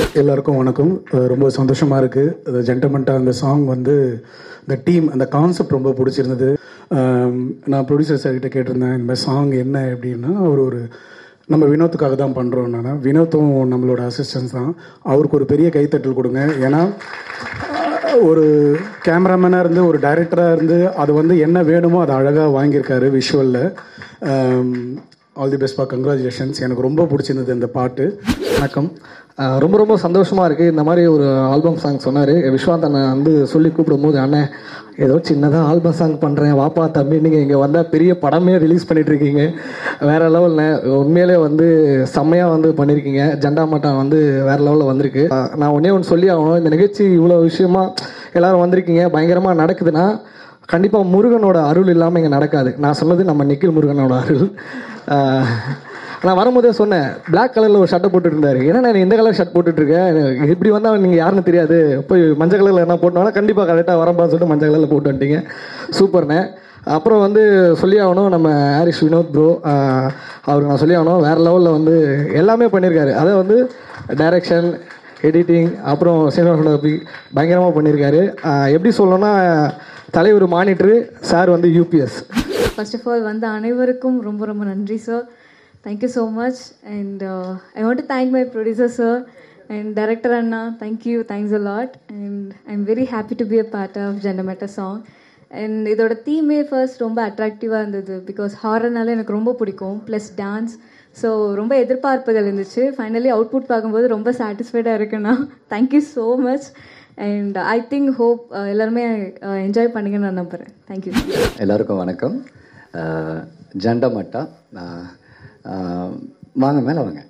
எல்லாருக்கும் வணக்கம் அஹ் ரொம்ப சந்தோஷமாக இருக்குது அது ஜென்டமெண்ட்டாக அந்த சாங் வந்து இந்த டீம் அந்த கான்செப்ட் ரொம்ப பிடிச்சிருந்தது அஹ் நான் ப்ரொடியூசர் சார்கிட்ட கேட்டிருந்தேன் இந்த மாதிரி சாங் என்ன அப்படின்னா அவர் ஒரு நம்ம வினோத்துக்காக தான் பண்ணுறோம் நான் வினோத்தும் நம்மளோட அசிஸ்டன்ஸ் தான் அவருக்கு ஒரு பெரிய கைத்தட்டல் கொடுங்க ஏன்னா அஹ் ஒரு கேமராமேனாக இருந்து ஒரு டைரக்டராக இருந்து அது வந்து என்ன வேணுமோ அதை அழகாக வாங்கியிருக்காரு விஷுவலில் ஆல் தி பெஸ்ட் பா கங்க்ராச்சுலேஷன்ஸ் எனக்கு ரொம்ப பிடிச்சிருந்தது இந்த பாட்டு வணக்கம் அஹ் ரொம்ப ரொம்ப சந்தோஷமாக இருக்குது இந்த மாதிரி ஒரு ஆல்பம் சாங் சொன்னார் விஸ்வாந்த் அண்ணன் வந்து சொல்லி கூப்பிடும்போது அண்ணன் ஏதோ சின்னதாக ஆல்பம் சாங் பண்ணுறேன் வாப்பா தம்பி நீங்கள் இங்கே வந்தால் பெரிய படமே ரிலீஸ் பண்ணிட்டு இருக்கீங்க வேறு லெவலில் உண்மையிலே வந்து செம்மையாக வந்து பண்ணியிருக்கீங்க ஜெண்டா மட்டம் வந்து வேறு லெவலில் வந்திருக்கு அஹ் நான் ஒன்றே ஒன்று சொல்லி ஆகணும் இந்த நிகழ்ச்சி இவ்வளோ விஷயமா எல்லாரும் வந்திருக்கீங்க பயங்கரமாக நடக்குதுன்னா கண்டிப்பாக முருகனோட அருள் இல்லாமல் இங்கே நடக்காது நான் சொன்னது நம்ம நிக்கில் முருகனோட அருள் அஹ் நான் வரும்போதே சொன்னேன் Black கலரில் ஒரு ஷர்ட்டை போட்டுட்டு இருந்தாரு ஏன்னா நான் இந்த கலர் ஷர்ட் போட்டுட்டு இருக்கேன் எனக்கு இப்படி வந்தால் நீங்கள் யாருன்னு தெரியாது போய் மஞ்சள் கலரில் என்ன போட்டோம்னா கண்டிப்பாக கரெக்டாக வரப்பான்னு சொல்லிட்டு மஞ்சள் கலரில் போட்டு வந்துட்டீங்க சூப்பர்ண்ணே அப்புறம் வந்து சொல்லி ஆகணும் நம்ம ஹாரிஸ் வினோத் ப்ரோ அவருக்கு நான் சொல்லி ஆகணும் வேறு லெவலில் வந்து எல்லாமே பண்ணியிருக்காரு அதை வந்து டைரக்ஷன் எடிட்டிங் அப்புறம் சினிமாட்டோகிராஃபி பயங்கரமாக பண்ணியிருக்காரு ஆஹ் எப்படி சொல்லணும்னா தலைவர் மானிட்ரு சார் வந்து யூபிஎஸ் ஃபர்ஸ்ட் ஆஃப் ஆல் வந்த அனைவருக்கும் ரொம்ப ரொம்ப நன்றி sir thank you so much and I want to thank my producer sir and director அண்ணா thank you thanks a lot and I am very happy to be a part of ஜெண்டமேட்டா song and இதோட தீமே first ரொம்ப அட்ராக்டிவாக இருந்தது because ஹாரர்னால எனக்கு ரொம்ப பிடிக்கும் ப்ளஸ் டான்ஸ் ஸோ ரொம்ப எதிர்பார்ப்புகள் இருந்துச்சு ஃபைனலி அவுட்புட் பார்க்கும்போது ரொம்ப சாட்டிஸ்ஃபைடாக இருக்குண்ணா thank you so much and I think hope எல்லாருமே என்ஜாய் பண்ணுங்கன்னு நான் நம்புகிறேன் தேங்க்யூ எல்லாருக்கும் வணக்கம் அஹ், ஜண்டா மட்டா அஹ், அஹ், வாங்க மேலே வாங்க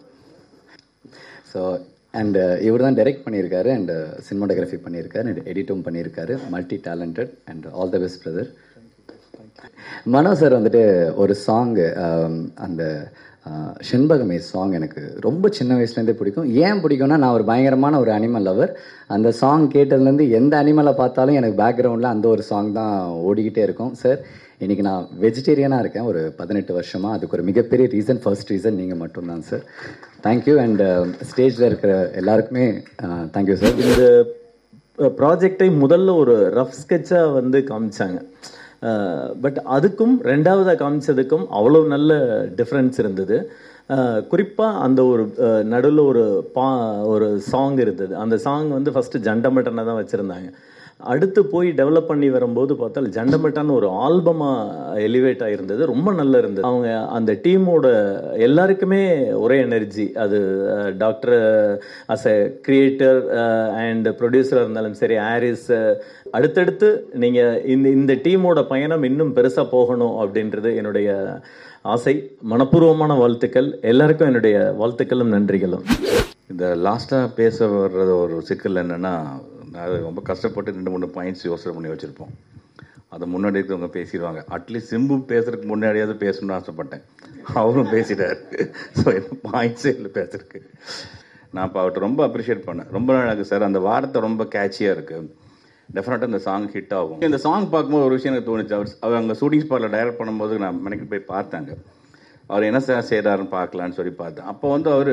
ஸோ அண்ட் இவர் தான் டைரக்ட் பண்ணியிருக்காரு அண்ட் சினிமாட்டோகிராஃபி பண்ணியிருக்காரு அண்ட் எடிட்டும் பண்ணியிருக்காரு multi talented and all the best brother Mano sir வந்துட்டு ஒரு சாங்கு அந்த ஆஹ், செண்பகமே சாங் எனக்கு ரொம்ப சின்ன வயசுலேருந்தே பிடிக்கும் ஏன் பிடிக்கும்னா நான் ஒரு பயங்கரமான ஒரு அனிமல் லவர் அந்த சாங் கேட்டதுலேருந்து எந்த அனிமலை பார்த்தாலும் எனக்கு பேக்ரவுண்டில் அந்த ஒரு சாங் தான் ஓடிக்கிட்டே இருக்கும் சார் இன்னைக்கு நான் வெஜிடேரியனாக இருக்கேன் ஒரு பதினெட்டு வருஷமாக அதுக்கு ஒரு மிகப்பெரிய ரீசன் ஃபர்ஸ்ட் ரீசன் நீங்கள் மட்டும்தான் சார் தேங்க்யூ அண்ட் ஸ்டேஜில் இருக்கிற எல்லாருக்குமே தேங்க்யூ சார் இந்த ப்ராஜெக்டை முதல்ல ஒரு ரஃப் ஸ்கெட்சாக வந்து காமிச்சாங்க பட் அதுக்கும் ரெண்டாவதாக காமிச்சதுக்கும் அவ்வளோ நல்ல டிஃப்ரென்ஸ் இருந்தது குறிப்பாக அந்த ஒரு நடுவில் ஒரு பா ஒரு சாங் இருந்தது அந்த சாங் வந்து ஃபஸ்ட்டு ஜண்டமட்டனை தான் வச்சுருந்தாங்க அடுத்து போய் டெவலப் பண்ணி வரும்போது பார்த்தால் ஜண்டமட்டான்னு ஒரு ஆல்பமாக எலிவேட் ஆகிருந்தது ரொம்ப நல்லா இருந்தது அவங்க அந்த டீமோட எல்லாருக்குமே ஒரே எனர்ஜி அது doctor as a creator and ப்ரொடியூசராக இருந்தாலும் சரி ஆரிஸ் அடுத்தடுத்து நீங்கள் இந்த இந்த டீமோட பயணம் இன்னும் பெருசாக போகணும் அப்படின்றது என்னுடைய ஆசை மனப்பூர்வமான வாழ்த்துக்கள் எல்லாருக்கும் என்னுடைய வாழ்த்துக்களும் நன்றிகளும் இந்த லாஸ்ட்டாக பேச வர்றது ஒரு சிக்கல் என்னென்னா அது ரொம்ப கஷ்டப்பட்டு ரெண்டு மூணு பாயிண்ட்ஸ் யோசனை பண்ணி வச்சுருப்போம் அதை முன்னாடி இருக்கிறவங்க பேசிடுவாங்க அட்லீஸ்ட் சிம்பு பேசுறதுக்கு முன்னாடியாவது பேசணும்னு ஆசைப்பட்டேன் அவரும் பேசிட்டார் ஸோ என்ன பாயிண்ட்ஸே இல்லை பேசுறதுக்கு நான் இப்போ அவர்கிட்ட ரொம்ப அப்ரிஷியேட் பண்ணேன் ரொம்ப நாளாக சார் அந்த வார்த்தை ரொம்ப கேட்சியாக இருக்குது டெஃபினட்டாக இந்த சாங் ஹிட் ஆகும் இந்த சாங் பார்க்கும்போது ஒரு விஷயம் எனக்கு தோணுச்சு அவர் அவர் அங்கே ஷூட்டிங் ஸ்பாட்டில் டைரக்ட் பண்ணும்போது நான் மெனக்கு போய் பார்த்தாங்க அவர் என்ன சார் செய்கிறாருன்னு பார்க்கலான்னு சொல்லி பார்த்தேன் அப்போ வந்து அவர்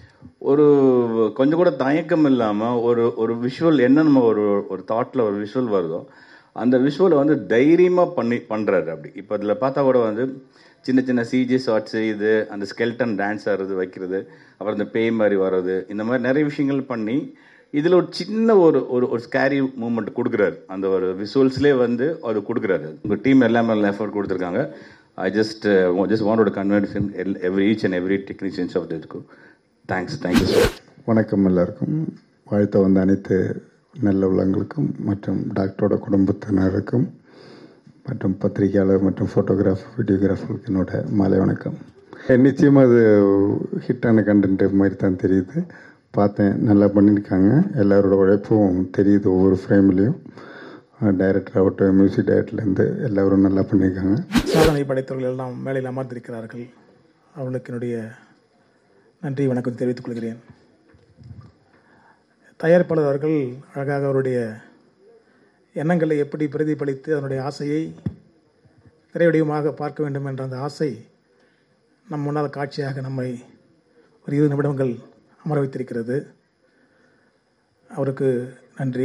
ஒரு கொஞ்சம் கூட தயக்கம் இல்லாமல் ஒரு ஒரு விஷுவல் என்ன நம்ம ஒரு ஒரு தாட்டில் ஒரு விஷுவல் வருதோ அந்த விஷுவலை வந்து தைரியமாக பண்ணி பண்ணுறாரு அப்படி இப்போ அதில் பார்த்தா கூட வந்து சின்ன சின்ன சிஜி ஷார்ட்ஸு இது அந்த ஸ்கெல்டன் டான்ஸ் ஆடுறது வைக்கிறது அப்புறம் இந்த பேய் மாதிரி வர்றது இந்த மாதிரி நிறைய விஷயங்கள் பண்ணி இதில் ஒரு சின்ன ஒரு ஒரு ஒரு ஸ்கேரி மூமெண்ட் கொடுக்குறாரு அந்த ஒரு விஷுவல்ஸ்லேயே வந்து அது கொடுக்குறாரு உங்கள் டீம் எல்லாமே நல்ல எஃபர்ட் கொடுத்துருக்காங்க I just just want convince every each and every technicians of திஸ்க்கு தேங்க்ஸ் தேங்க்யூ சார் வணக்கம் எல்லாருக்கும் வாழ்த்த வந்த அனைத்து நல்ல உள்ளங்களுக்கும் மற்றும் டாக்டரோட குடும்பத்தினருக்கும் மற்றும் பத்திரிகையாளர் மற்றும் ஃபோட்டோகிராஃபர் வீடியோகிராஃபருக்கு என்னோட மாலை வணக்கம் நிச்சயமாக அது ஹிட்டான கண்டென்ட் மாதிரி தான் தெரியுது பார்த்தேன் நல்லா பண்ணியிருக்காங்க எல்லாரோட உழைப்பும் தெரியுது ஒவ்வொரு ஃப்ரேம்லேயும் டைரக்டர் ஆகட்டும் மியூசிக் டைரக்டர்லேருந்து எல்லோரும் நல்லா பண்ணியிருக்காங்க சாதனை படைத்தவர்கள் எல்லாம் மேலையில் அமர்ந்திருக்கிறார்கள் அவர்களுக்கு என்னுடைய நன்றி வணக்கம் தெரிவித்துக் கொள்கிறேன் தயாரிப்பாளர் அவர்கள் அழகாக அவருடைய எண்ணங்களை எப்படி பிரதிபலித்து அதனுடைய ஆசையை திரைவடிவமாக பார்க்க வேண்டும் என்ற அந்த ஆசை நம் முன்னால் காட்சியாக நம்மை ஒரு இரு நிமிடங்கள் அமர வைத்திருக்கிறது அவருக்கு நன்றி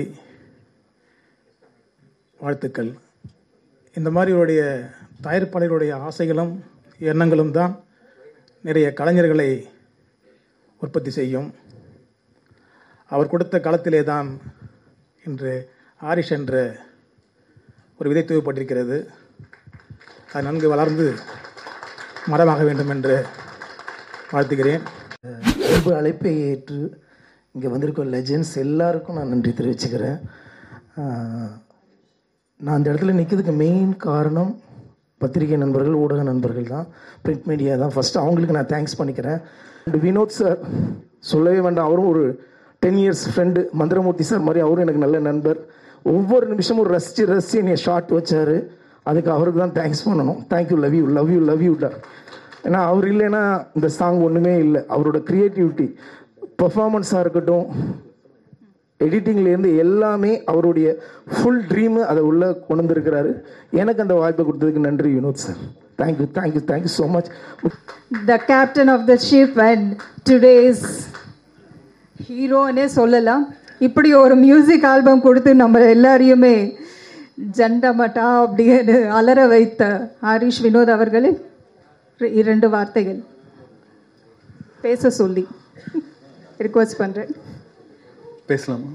வாழ்த்துக்கள் இந்த மாதிரி அவருடைய தயாரிப்பாளர்களுடைய ஆசைகளும் எண்ணங்களும் தான் நிறைய கலைஞர்களை உற்பத்தி செய்யும் அவர் கொடுத்த களத்திலே தான் இன்று ஆரிஷ் என்ற ஒரு விதை தூவப்பட்டிருக்கிறது அது நன்கு வளர்ந்து மரமாக வேண்டும் என்று வாழ்த்துகிறேன் அன்பு அழைப்பை ஏற்று இங்கே வந்திருக்க லெஜெண்ட்ஸ் எல்லாருக்கும் நான் நன்றி தெரிவிச்சுக்கிறேன் ஆஹ், நான் அந்த இடத்துல நிற்கிறதுக்கு மெயின் காரணம் பத்திரிகை நண்பர்கள் ஊடக நண்பர்கள் தான் பிரிண்ட் மீடியா தான் ஃபஸ்ட்டு அவங்களுக்கு நான் தேங்க்ஸ் பண்ணிக்கிறேன் அண்ட் வினோத் சார் சொல்லவே வேண்டாம் அவரும் ஒரு ten years friend Manthiramoorthy sir மாதிரி அவரும் எனக்கு நல்ல நண்பர் ஒவ்வொரு நிமிஷமும் ரசித்து ரசித்து என்னை ஷார்ட் வச்சார் அதுக்கு அவருக்கு தான் தேங்க்ஸ் பண்ணணும் thank you love you love you love you ஏன்னா அவர் இல்லைன்னா இந்த சாங் ஒன்றுமே இல்லை அவரோட க்ரியேட்டிவிட்டி பெர்ஃபார்மன்ஸாக இருக்கட்டும் எடிட்டிங்லேருந்து எல்லாமே அவருடைய ஃபுல் ட்ரீமு அதை உள்ளே கொண்டு வந்திருக்கிறாரு எனக்கு அந்த வாய்ப்பை கொடுத்ததுக்கு நன்றி Vinoth sir thank you thank you thank you so much the captain of the ship and today's ஹீரோனே சொல்லலாம் இப்படி ஒரு மியூசிக் ஆல்பம் கொடுத்து நம்ம எல்லாரையுமே ஜண்டமட்டா அப்படின்னு அலற வைத்த ஹரிஷ் வினோத் அவர்களே இர- இரண்டு வார்த்தைகள் பேச சொல்லி ரிக்வஸ்ட் பண்ணுறேன் பேசலாமா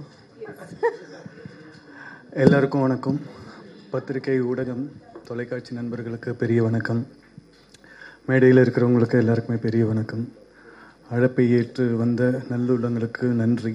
எல்லாருக்கும் வணக்கம் பத்திரிகை ஊடகம் தொலைக்காட்சி நண்பர்களுக்கு பெரிய வணக்கம் மேடையில் இருக்கிறவங்களுக்கு எல்லாருக்குமே பெரிய வணக்கம் அழைப்பை ஏற்று வந்த நல்லுள்ளங்களுக்கு நன்றி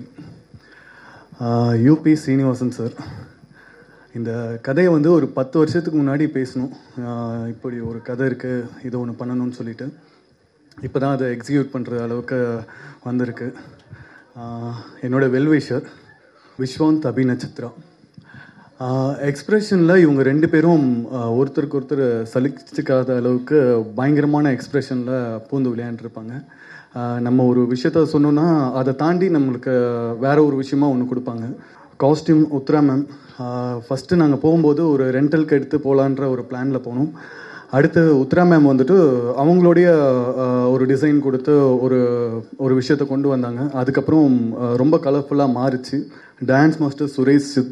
யூபி சீனிவாசன் சார் இந்த கதையை வந்து ஒரு பத்து வருஷத்துக்கு முன்னாடி பேசணும் ஆஹ் இப்படி ஒரு கதை இருக்குது இதை ஒன்று பண்ணணும்னு சொல்லிட்டு இப்போ தான் அதை எக்ஸிக்யூட் பண்ணுற அளவுக்கு வந்திருக்கு ஆஹ் என்னோட வெல்விஷர் விஸ்வாந்த் அபி நட்சத்திரா எக்ஸ்ப்ரெஷனில் இவங்க ரெண்டு பேரும் ஆஹ் ஒருத்தருக்கு ஒருத்தர் சலிச்சிக்காத அளவுக்கு பயங்கரமான எக்ஸ்ப்ரெஷனில் பூந்து விளையாண்டுருப்பாங்க ஆஹ் நம்ம ஒரு விஷயத்த சொன்னோன்னா அதை தாண்டி நம்மளுக்கு வேற ஒரு விஷயமா ஒன்று கொடுப்பாங்க காஸ்டியூம் உத்ரா மேம் ஃபஸ்ட்டு நாங்கள் போகும்போது ஒரு ரெண்டலுக்கு எடுத்து போகலான்ற ஒரு பிளானில் போனோம் அடுத்து உத்ரா மேம் வந்துட்டு அவங்களுடைய ஆஹ், ஒரு டிசைன் கொடுத்து ஒரு ஒரு விஷயத்தை கொண்டு வந்தாங்க அதுக்கப்புறம் ஆஹ், ரொம்ப கலர்ஃபுல்லாக மாறிச்சு டான்ஸ் மாஸ்டர் சுரேஷ் சித்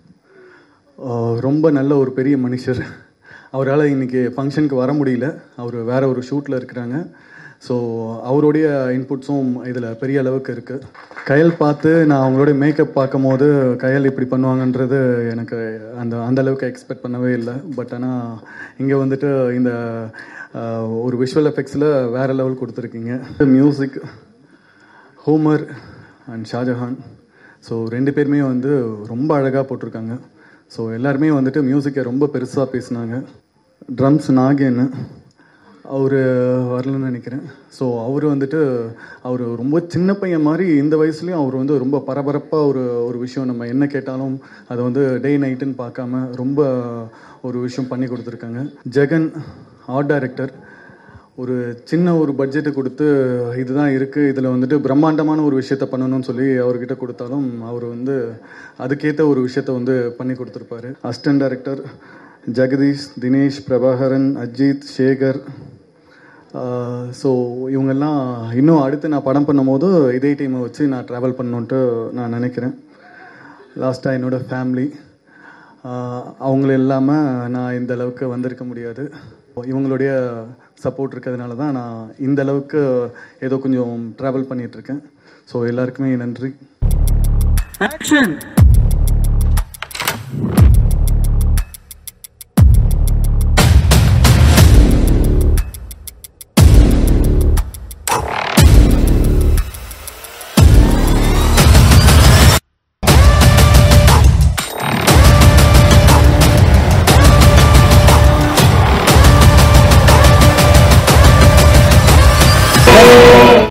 ஆஹ், ரொம்ப நல்ல ஒரு பெரிய மனுஷர் அவரால் இன்னைக்கு ஃபங்க்ஷனுக்கு வர முடியல அவர் வேற ஒரு ஷூட்டில் இருக்கிறாங்க ஸோ அவருடைய இன்புட்ஸும் இதில் பெரிய அளவுக்கு இருக்குது கயல் பார்த்து நான் அவங்களுடைய மேக்கப் பார்க்கும் போது கயல் இப்படி பண்ணுவாங்கன்றது எனக்கு அந்த அந்த அளவுக்கு எக்ஸ்பெக்ட் பண்ணவே இல்லை பட் ஆனால் இங்கே வந்துட்டு இந்த ஆஹ், ஒரு விஷுவல் எஃபெக்ட்ஸில் வேற லெவல் கொடுத்துருக்கீங்க music Homer and Shajahan so ரெண்டு பேருமே வந்து ரொம்ப அழகாக போட்டிருக்காங்க ஸோ எல்லாருமே வந்துட்டு மியூசிக்கை ரொம்ப பெருசாக பேசினாங்க ட்ரம்ஸ் நாகேன்னு அவர் வரலன்னு நினைக்கிறேன் ஸோ அவர் வந்துட்டு அவர் ரொம்ப சின்ன பையன் மாதிரி இந்த வயசுலேயும் அவர் வந்து ரொம்ப பரபரப்பாக ஒரு ஒரு விஷயம் நம்ம என்ன கேட்டாலும் அதை வந்து டே நைட்டுன்னு பார்க்காம ரொம்ப ஒரு விஷயம் பண்ணி கொடுத்துருக்காங்க ஜெகன் ஆர்ட் டைரக்டர் ஒரு சின்ன ஒரு பட்ஜெட்டு கொடுத்து இதுதான் இருக்குது இதில் வந்துட்டு பிரம்மாண்டமான ஒரு விஷயத்த பண்ணணும்னு சொல்லி அவர்கிட்ட கொடுத்தாலும் அவர் வந்து அதுக்கேற்ற ஒரு விஷயத்த வந்து பண்ணி கொடுத்துருப்பாரு assistant director Jagadish Dinesh Prabhakaran Ajith Sekar so இவங்கெல்லாம் இன்னும் அடுத்து நான் படம் பண்ணும்போது இதே டீமை வச்சு நான் ட்ராவல் பண்ணணுன்ட்டு நான் நினைக்கிறேன் லாஸ்ட்டாக என்னோட ஃபேமிலி அவங்கள இல்லாமல் நான் இந்த அளவுக்கு வந்திருக்க முடியாது இவங்களுடைய சப்போர்ட் இருக்கிறதுனால தான் நான் இந்த அளவுக்கு ஏதோ கொஞ்சம் ட்ராவல் பண்ணிகிட்ருக்கேன் ஸோ எல்லாருக்குமே நன்றி Action!